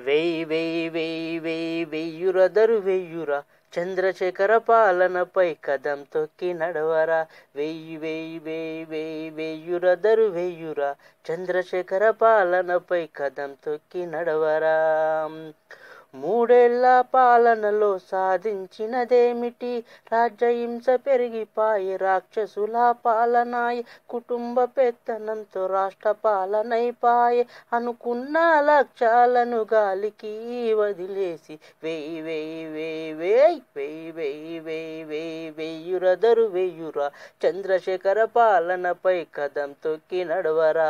వెయ్యి వెయ్యి వెయ్యి వెయ్యి వెయ్యురదరు వెయ్యురా చంద్రశేఖర పాలనపై కదం తొక్కి నడవరా వెయ్యి వెయ్యి వెయ్యి వెయ్యి వెయ్యురదరు వెయ్యురా చంద్రశేఖర పాలనపై కదం తొక్కి నడవరా మూడేళ్ల పాలనలో సాధించినదేమిటి రాజ్యహింస పెరిగిపాయి రాక్షసుల పాలనాయ కుటుంబ పెత్తనంతో రాష్ట్ర పాలనైపాయే అనుకున్న లక్ష్యాలను గాలికి వదిలేసి వెయ్యి వెయ్యి వెయ్యి వెయ్యి వెయ్యి వెయ్యి వెయ్యి వెయ్యి వెయ్యురదరు వెయ్యురా చంద్రశేఖర పాలనపై కదం తొక్కి నడవరా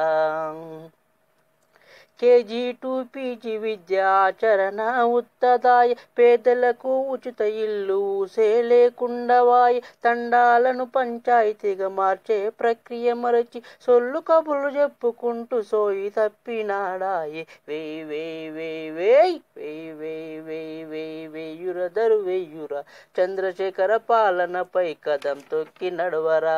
కేజీ టు పీజీ విద్య ఆచరణ ఉత్తదాయ పేదలకు ఉచిత ఇల్లు ఊసే లేకుండవాయ్ తండాలను పంచాయతీగా మార్చే ప్రక్రియ మరచి సొల్లు కబుర్లు చెప్పుకుంటూ సోయి తప్పినాడాయి వేయి వేయి వేయి వేయి వేయి వేయి వేయి వేయి వేయురదరు వెయ్యురా చంద్రశేఖర పాలనపై కదం తొక్కి నడవరా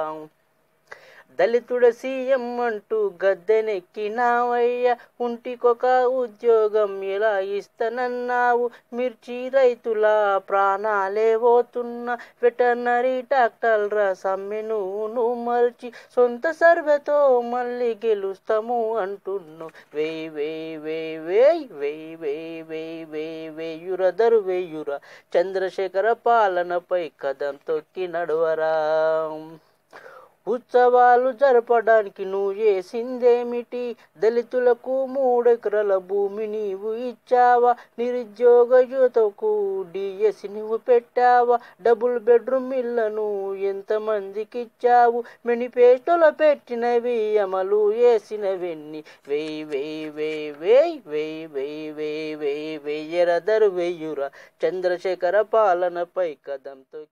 దళితుడ సీఎం అంటూ గద్దెనెక్కినావయ్య ఉంటికొక ఉద్యోగం ఎలా ఇస్తానన్నావు మిర్చి రైతుల ప్రాణాలే పోతున్న వెటర్నరీ డాక్టర్ల సమ్మెను నువ్వు మర్చి సొంత సర్వెతో మళ్ళీ గెలుస్తాము అంటున్నావు వేయి వేయి వేయి వేయి వేయి వేయి వేయి వేయి వేయురదరు వేయురా చంద్రశేఖర పాలనపై కదం తొక్కి నడవరా ఉత్సవాలు జరపడానికి నువ్వు చేసిందేమిటి దళితులకు మూడెకరాల భూమి నీవు ఇచ్చావా నిరుద్యోగ యువతకు డిఎస్ నువ్వు పెట్టావా డబుల్ బెడ్రూమ్ ఇళ్లను ఎంతమందికి ఇచ్చావు మెనిఫెస్టోలో పెట్టినవి అమలు చేసినవెన్ని వెయ్యి వెయ్యి వెయ్యి వెయ్యి వెయ్యి వెయ్యి వెయ్యి వెయ్యి వెయ్యరదరు వెయ్యురా చంద్రశేఖర పాలనపై కదంతో